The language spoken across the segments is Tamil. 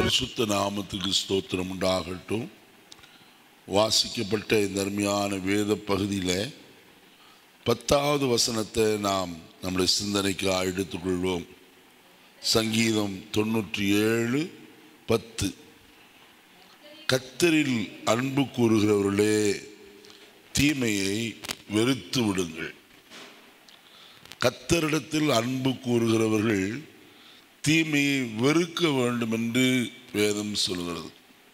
பரிசுத்த நாமத்துக்கு ஸ்தோத்திரம் உண்டாகட்டும் வாசிக்கப்பட்ட இந்த அருமையான வேத பகுதியில் பத்தாவது வசனத்தை நாம் நம்முடைய சிந்தனைக்கு எடுத்துக்கொள்வோம் சங்கீதம் தொண்ணூற்றி ஏழு பத்து கத்தரில் அன்பு கூறுகிறவர்களே தீமையை வெறுத்து விடுங்கள் கத்தரிடத்தில் அன்பு கூறுகிறவர்கள் தீமையை வெறுக்க வேண்டும் என்று வேதம் சொல்கிறது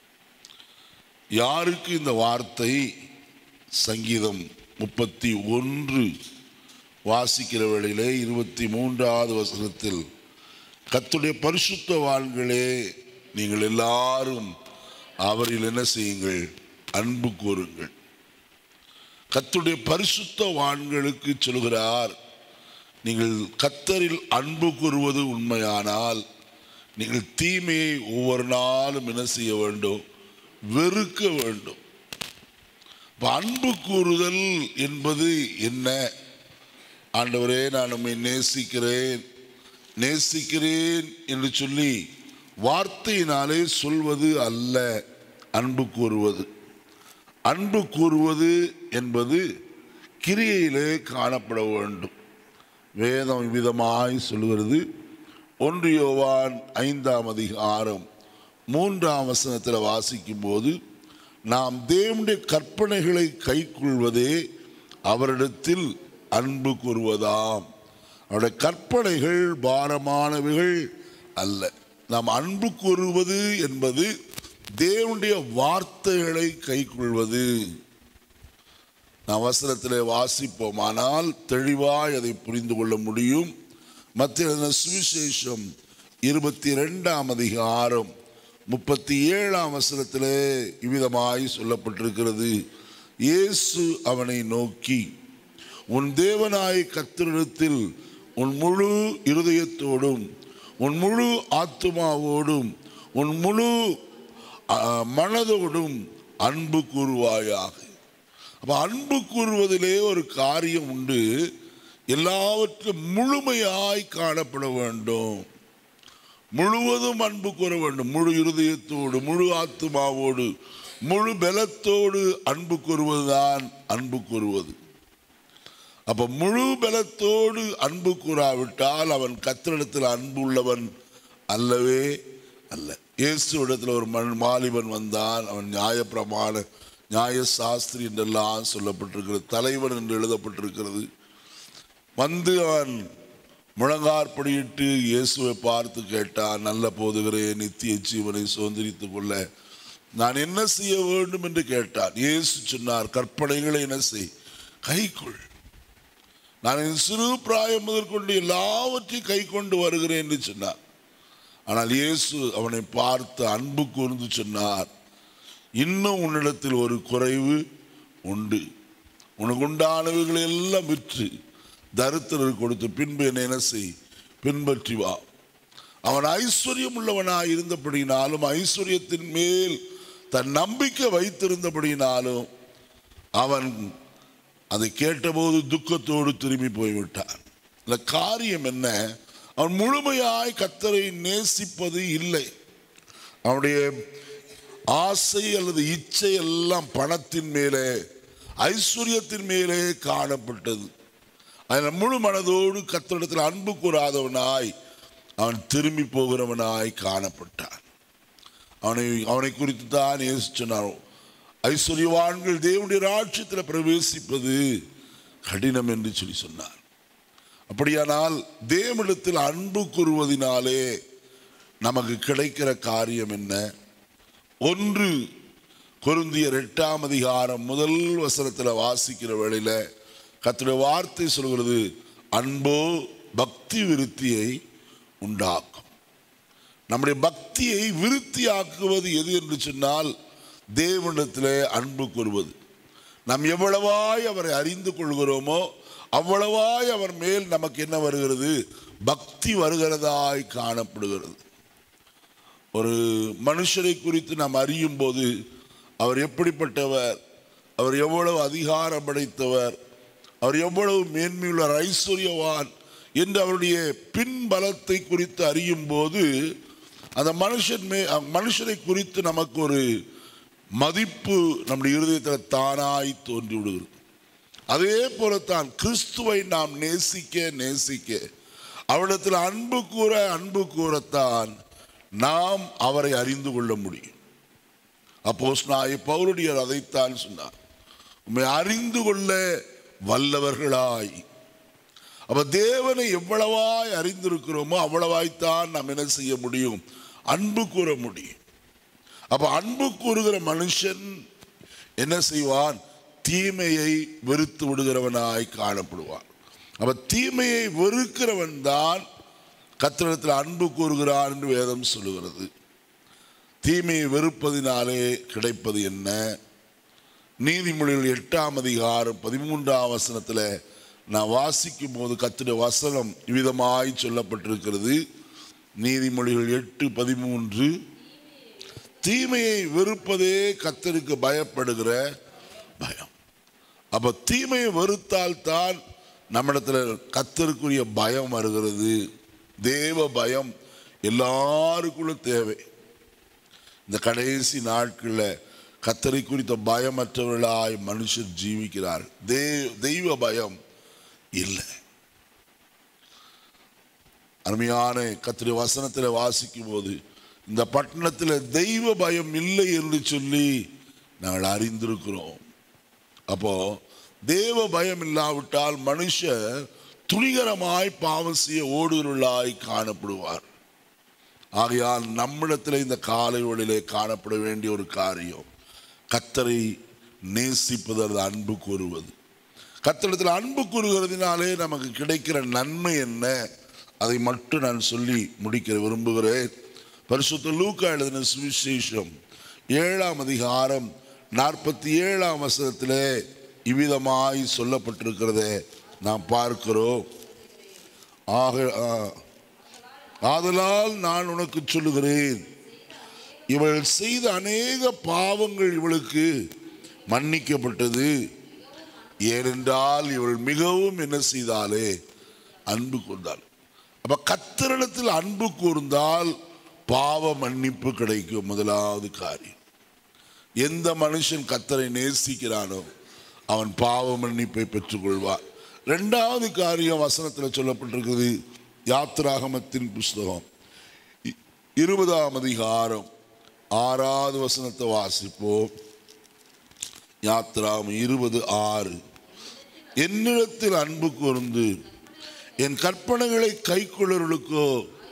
யாருக்கு இந்த வார்த்தை சங்கீதம் முப்பத்தி ஒன்று வாசிக்கிற வேளையிலே இருபத்தி மூன்றாவது வசனத்தில் கத்துடைய பரிசுத்தவான்களே நீங்கள் எல்லாரும் அவரில் என்ன செய்யுங்கள் அன்பு கூறுங்கள் கத்துடைய பரிசுத்தவான்களுக்கு சொல்கிறார் நீங்கள் கத்தரில் அன்பு கூறுவது உண்மையானால் நீங்கள் தீமையை ஒவ்வொரு நாளும் என்ன செய்ய வேண்டும் வெறுக்க வேண்டும் இப்ப அன்பு கூறுதல் என்பது என்ன ஆண்டவரே நான் நம்மை நேசிக்கிறேன் நேசிக்கிறேன் என்று சொல்லி வார்த்தையினாலே சொல்வது அல்ல அன்பு கூறுவது அன்பு கூறுவது என்பது கிரியையிலே காணப்பட வேண்டும் வேதம் விதமாய் சொல்கிறது ஒன்று யோவான் ஐந்தாம் அதிகாரம் மூன்றாம் வசனத்தில் வாசிக்கும் போது நாம் தேவனுடைய கற்பனைகளை கைக்கொள்வதே அவரிடத்தில் அன்பு கூறுவதாம் அவருடைய கற்பனைகள் பாரமானவைகள் அல்ல நாம் அன்பு கூறுவது என்பது தேவனுடைய வார்த்தைகளை கைக்கொள்வது நாம் வசனத்திலே வாசிப்போமானால் தெளிவாய் அதை புரிந்து கொள்ள முடியும் மத்திய சுவிசேஷம் இருபத்தி ரெண்டாம் அதிகாரம் முப்பத்தி ஏழாம் வசனத்திலே இவ்விதமாய் சொல்லப்பட்டிருக்கிறது இயேசு அவனை நோக்கி உன் தேவனாய் கத்திரிடத்தில் உன் முழு இருதயத்தோடும் உன் முழு ஆத்துமாவோடும் உன் முழு ஆ, மனதோடும் அன்பு கூறுவாயாக அப்ப அன்பு கூறுவதிலே ஒரு காரியம் உண்டு எல்லாவற்றும் முழுமையாய் காணப்பட வேண்டும் முழுவதும் அன்பு கூற வேண்டும் முழு இருதயத்தோடு முழு ஆத்துமாவோடு முழு பலத்தோடு அன்பு கூறுவதுதான் அன்பு கூறுவது அப்ப முழு பலத்தோடு அன்பு கூறாவிட்டால் அவன் கத்திரிடத்தில் அன்பு உள்ளவன் அல்லவே அல்ல இயேசு இடத்துல ஒரு மண் மாலிபன் வந்தான் அவன் நியாயப்பிரமாண நியாய சாஸ்திரி என்றெல்லாம் சொல்லப்பட்டிருக்கிறது தலைவன் என்று எழுதப்பட்டிருக்கிறது வந்து அவன் முழங்கார்படியிட்டு இயேசுவை பார்த்து கேட்டான் நல்ல போதுகிறே நித்திய ஜீவனை சுதந்திரித்துக் கொள்ள நான் என்ன செய்ய வேண்டும் என்று கேட்டான் இயேசு சொன்னார் கற்பனைகளை என்ன செய் கைக்குள் நான் என் சிறு பிராயம் முதற்கொண்டு எல்லாவற்றையும் கை கொண்டு வருகிறேன் என்று சொன்னார் ஆனால் இயேசு அவனை பார்த்து அன்பு கூர்ந்து சொன்னார் இன்னும் உன்னிடத்தில் ஒரு குறைவு உண்டு உனக்கு உண்டானவைகளை எல்லாம் விற்று தரித்திரர் கொடுத்து பின்பு என்னை என்ன செய் பின்பற்றி வா அவன் ஐஸ்வர்யம் உள்ளவனாய் இருந்தபடினாலும் ஐஸ்வர்யத்தின் மேல் தன் நம்பிக்கை வைத்திருந்தபடினாலும் அவன் அதை கேட்டபோது துக்கத்தோடு திரும்பி போய்விட்டான் இந்த காரியம் என்ன அவன் முழுமையாய் கத்தரை நேசிப்பது இல்லை அவனுடைய ஆசை அல்லது இச்சை எல்லாம் பணத்தின் மேலே ஐஸ்வர்யத்தின் மேலே காணப்பட்டது அதில் முழு மனதோடு கத்தரிடத்தில் அன்பு கூறாதவனாய் அவன் திரும்பி போகிறவனாய் காணப்பட்டான் அவனை அவனை குறித்து தான் இயேசு சொன்னார் ஐஸ்வர்யவான்கள் தேவனுடைய ராட்சியத்தில் பிரவேசிப்பது கடினம் என்று சொல்லி சொன்னார் அப்படியானால் தேவனிடத்தில் அன்பு கூறுவதினாலே நமக்கு கிடைக்கிற காரியம் என்ன ஒன்று கொருந்தியர் எட்டாம் அதிகாரம் முதல் வசனத்தில் வாசிக்கிற வேளையில கர்த்தருடைய வார்த்தை சொல்கிறது அன்போ பக்தி விருத்தியை உண்டாக்கும் நம்முடைய பக்தியை விருத்தியாக்குவது எது என்று சொன்னால் தேவனிடத்திலே அன்பு கூறுவது நாம் எவ்வளவாய் அவரை அறிந்து கொள்கிறோமோ அவ்வளவாய் அவர் மேல் நமக்கு என்ன வருகிறது பக்தி வருகிறதாய் காணப்படுகிறது ஒரு மனுஷரை குறித்து நாம் அறியும் போது அவர் எப்படிப்பட்டவர் அவர் எவ்வளவு அதிகாரம் படைத்தவர் அவர் எவ்வளவு மேன்மையுள்ள ஐஸ்வர்யவான் என்று அவருடைய பின்பலத்தை குறித்து அறியும் போது அந்த மனுஷன் மே அ- மனுஷனை குறித்து நமக்கு ஒரு மதிப்பு நம்முடைய இருதயத்தில் தானாய் தோன்றி விடுகிறது அதே போலத்தான் கிறிஸ்துவை நாம் நேசிக்க நேசிக்க அவரிடத்தில் அன்பு கூற அன்பு கூறத்தான் நாம் அவரை அறிந்து கொள்ள முடியும் அப்போஸ் நான் பவுலடியர் அதைத்தான் சொன்னார் உண்மை அறிந்து கொள்ள வல்லவர்களாய் அப்ப தேவனை எவ்வளவாய் அறிந்திருக்கிறோமோ அவ்வளவாய்த்தான் நாம் என்ன செய்ய முடியும் அன்பு கூற முடியும் அப்ப அன்பு கூறுகிற மனுஷன் என்ன செய்வான் தீமையை வெறுத்து விடுகிறவனாய் காணப்படுவான் அப்ப தீமையை வெறுக்கிறவன் தான் கத்திரத்தில் அன்பு கூறுகிறான் என்று வேதம் சொல்லுகிறது தீமையை வெறுப்பதினாலே கிடைப்பது என்ன நீதிமொழிகள் எட்டாம் அதிகாரம் பதிமூன்றாம் வசனத்தில் நான் வாசிக்கும் போது கத்திர வசனம் இவ்விதமாய் சொல்லப்பட்டிருக்கிறது நீதிமொழிகள் எட்டு பதிமூன்று தீமையை வெறுப்பதே கத்தருக்கு பயப்படுகிற பயம் அப்ப தீமையை வெறுத்தால் தான் நம்மிடத்துல கத்தருக்குரிய பயம் வருகிறது தேவ பயம் எல்லாருக்குள்ளும் தேவை இந்த கடைசி நாட்களில் கத்தரை குறித்த பயமற்றவர்களாய் மனுஷர் ஜீவிக்கிறார் தே- தெய்வ பயம் இல்லை அருமையான கத்திரி வசனத்தில் வாசிக்கும் போது இந்த பட்டணத்தில் தெய்வ பயம் இல்லை என்று சொல்லி நாங்கள் அறிந்திருக்கிறோம் அப்போ தேவ பயம் இல்லாவிட்டால் மனுஷர் துணிகரமாய் பாவம் செய்ய ஓடுகிறவர்களாய் காணப்படுவார் ஆகையால் நம்மிடத்தில் இந்த காலை வேளையிலே காணப்பட வேண்டிய ஒரு காரியம் கத்தரை நேசிப்பது அல்லது அன்பு கூறுவது கத்தரிடத்தில் அன்பு கூறுகிறதுனாலே நமக்கு கிடைக்கிற நன்மை என்ன அதை மட்டும் நான் சொல்லி முடிக்க விரும்புகிறேன் பரிசுத்த லூக்கா எழுதின சுவிசேஷம் ஏழாம் அதிகாரம் நாற்பத்தி ஏழாம் வசனத்திலே இவ்விதமாய் சொல்லப்பட்டிருக்கிறதை நாம் பார்க்கிறோம் ஆக ஆ, ஆதலால் நான் உனக்கு சொல்லுகிறேன் இவள் செய்த அநேக பாவங்கள் இவளுக்கு மன்னிக்கப்பட்டது ஏனென்றால் இவள் மிகவும் என்ன செய்தாலே அன்பு கூர்ந்தாள் அப்ப கத்தரிடத்தில் அன்பு கூர்ந்தால் பாவ மன்னிப்பு கிடைக்கும் முதலாவது காரியம் எந்த மனுஷன் கத்தரை நேசிக்கிறானோ அவன் பாவ மன்னிப்பை பெற்றுக்கொள்வார் இரண்டாவது காரியம் வசனத்தில் சொல்லப்பட்டிருக்கிறது யாத்ராகமத்தின் புஸ்தகம் இ- இருபதாம் அதிகாரம் ஆறாவது வசனத்தை வாசிப்போம் யாத்ராம் இருபது ஆறு என்னிடத்தில் அன்பு கூர்ந்து என் கற்பனைகளை கைக்கொள்ளர்களுக்கோ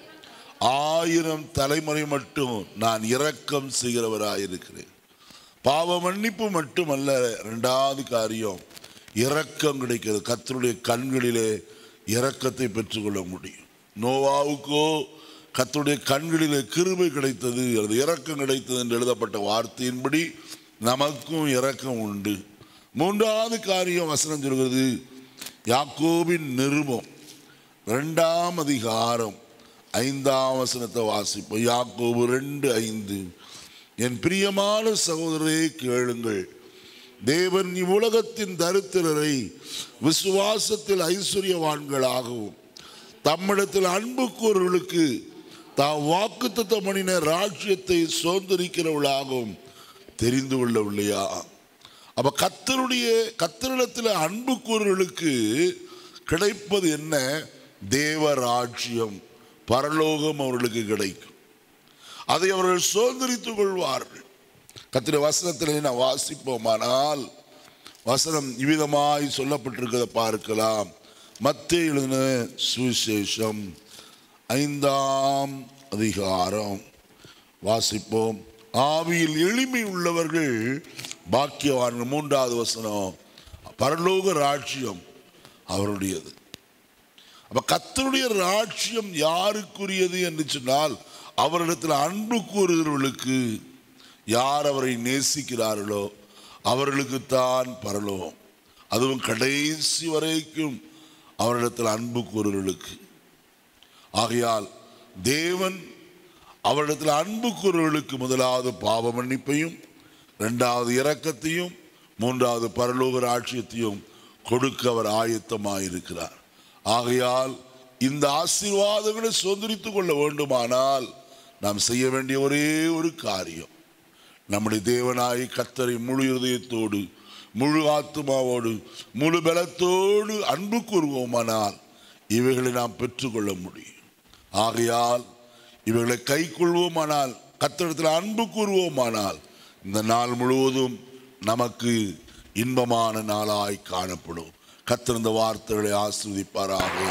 ஆயிரம் தலைமுறை மட்டும் நான் இரக்கம் செய்கிறவராயிருக்கிறேன் பாவ மன்னிப்பு மட்டுமல்ல இரண்டாவது காரியம் இரக்கம் கிடைக்கிறது கர்த்தருடைய கண்களிலே இரக்கத்தை பெற்றுக்கொள்ள முடியும் நோவாவுக்கோ கர்த்தருடைய கண்களிலே கிருபை கிடைத்தது அல்லது இரக்கம் கிடைத்தது என்று எழுதப்பட்ட வார்த்தையின்படி நமக்கும் இரக்கம் உண்டு மூன்றாவது காரியம் வசனம் சொல்கிறது யாக்கோபின் நிருபம் ரெண்டாம் அதிகாரம் ஐந்தாம் வசனத்தை வாசிப்போம் யாக்கோபு ரெண்டு ஐந்து என் பிரியமான சகோதரரே கேளுங்கள் தேவன் இவ்வுலகத்தின் தரித்திரரை விசுவாசத்தில் ஐஸ்வர்யவான்களாகவும் தம்மிடத்தில் அன்பு கூறுகளுக்கு தாம் வாக்குத்தத்த மணின ராஜ்யத்தை சுதந்திரிக்கிறவளாகவும் தெரிந்து கொள்ளவில்லையா அப்ப கத்தருடைய கத்தரிடத்தில் அன்பு கூறுகளுக்கு கிடைப்பது என்ன தேவ ராஜ்யம் பரலோகம் அவர்களுக்கு கிடைக்கும் அதை அவர்கள் சுதந்திரித்துக் கொள்வார்கள் கத்திர வசனத்திலே நான் வாசிப்போமானால் வசனம் இவ்விதமாய் சொல்லப்பட்டிருக்கிறத பார்க்கலாம் மத்திய எழுதின சுவிசேஷம் ஐந்தாம் அதிகாரம் வாசிப்போம் ஆவியில் எளிமை உள்ளவர்கள் பாக்கியவான்கள் மூன்றாவது வசனம் பரலோக ராஜ்யம் அவருடையது அப்ப கர்த்தருடைய ராஜ்யம் யாருக்குரியது என்று சொன்னால் அவரிடத்தில் அன்பு கூறுகிறவர்களுக்கு யார் அவரை நேசிக்கிறார்களோ அவர்களுக்கு தான் பரலோகம் அதுவும் கடைசி வரைக்கும் அவரிடத்தில் அன்பு கூறுகிறவர்களுக்கு ஆகையால் தேவன் அவரிடத்தில் அன்பு கூறுவர்களுக்கு முதலாவது பாவ மன்னிப்பையும் இரண்டாவது இரக்கத்தையும் மூன்றாவது பரலோக ராட்சியத்தையும் கொடுக்க அவர் ஆயத்தமாயிருக்கிறார் ஆகையால் இந்த ஆசீர்வாதங்களை சுதந்திரித்துக் கொள்ள வேண்டுமானால் நாம் செய்ய வேண்டிய ஒரே ஒரு காரியம் நம்முடைய தேவனாய் கத்தரை முழு இருதயத்தோடு முழு ஆத்மாவோடு முழு பலத்தோடு அன்பு கூறுவோமானால் இவைகளை நாம் பெற்றுக்கொள்ள முடியும் ஆகையால் இவைகளை கை கொள்வோமானால் கத்தரிடத்தில் அன்பு கூறுவோமானால் இந்த நாள் முழுவதும் நமக்கு இன்பமான நாளாய் காணப்படும் கத்தர் இந்த வார்த்தைகளை ஆஸ்வதிப்பாராக